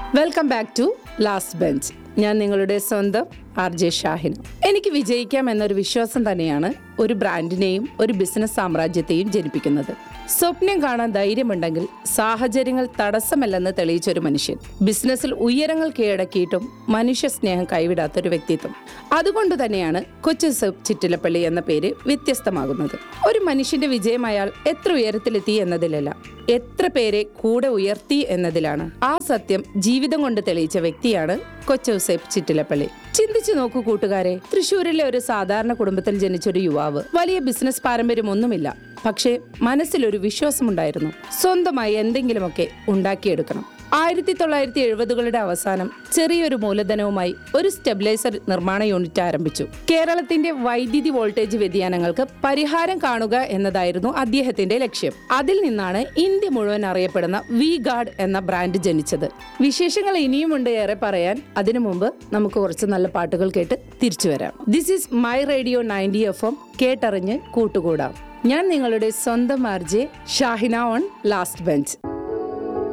welcome back to last bench ഞാൻ നിങ്ങളുടെ സ്വന്തം ആർ ജെ ഷാഹിന എനിക്ക് വിജയിക്കാം എന്നൊരു വിശ്വാസം തന്നെയാണ് ഒരു ബ്രാൻഡിനെയും ഒരു ബിസിനസ് സാമ്രാജ്യത്തെയും ജനിപ്പിക്കുന്നത് സ്വപ്നം കാണാൻ ധൈര്യമുണ്ടെങ്കിൽ സാഹചര്യങ്ങൾ തടസ്സമല്ലെന്ന് തെളിയിച്ച ഒരു മനുഷ്യൻ ബിസിനസ്സിൽ ഉയരങ്ങൾ കീഴടക്കിയിട്ടും മനുഷ്യ സ്നേഹം കൈവിടാത്ത ഒരു വ്യക്തിത്വം അതുകൊണ്ട് തന്നെയാണ് കൊച്ചു സെബ് ചിറ്റിലപ്പള്ളി എന്ന പേര് വ്യത്യസ്തമാകുന്നത് ഒരു മനുഷ്യന്റെ വിജയം അയാൾ എത്ര ഉയരത്തിലെത്തി എന്നതിലല്ല എത്ര പേരെ കൂടെ ഉയർത്തി എന്നതിലാണ് ആ സത്യം ജീവിതം കൊണ്ട് തെളിയിച്ച വ്യക്തിയാണ് കൊച്ചൗസേപ്പ് ചിറ്റിലപ്പള്ളി ചിന്തിച്ചു നോക്കൂ കൂട്ടുകാരെ തൃശ്ശൂരിലെ ഒരു സാധാരണ കുടുംബത്തിൽ ജനിച്ചൊരു യുവാവ് വലിയ ബിസിനസ് പാരമ്പര്യമൊന്നുമില്ല പക്ഷേ മനസ്സിലൊരു വിശ്വാസമുണ്ടായിരുന്നു സ്വന്തമായി എന്തെങ്കിലുമൊക്കെ ഉണ്ടാക്കിയെടുക്കണം ആയിരത്തി തൊള്ളായിരത്തി എഴുപതുകളുടെ അവസാനം ചെറിയൊരു മൂലധനവുമായി ഒരു സ്റ്റെബിലൈസർ നിർമ്മാണ യൂണിറ്റ് ആരംഭിച്ചു കേരളത്തിന്റെ വൈദ്യുതി വോൾട്ടേജ് വ്യതിയാനങ്ങൾക്ക് പരിഹാരം കാണുക എന്നതായിരുന്നു അദ്ദേഹത്തിന്റെ ലക്ഷ്യം അതിൽ നിന്നാണ് ഇന്ത്യ മുഴുവൻ അറിയപ്പെടുന്ന വി ഗാർഡ് എന്ന ബ്രാൻഡ് ജനിച്ചത് വിശേഷങ്ങൾ ഇനിയുമുണ്ട് ഏറെ പറയാൻ അതിനു മുമ്പ് നമുക്ക് കുറച്ച് നല്ല പാട്ടുകൾ കേട്ട് തിരിച്ചു വരാം this is my radio ninety F M കേട്ടറിഞ്ഞ് കൂട്ടുകൂടാം ഞാൻ നിങ്ങളുടെ സ്വന്തം RJ Shahina on last bench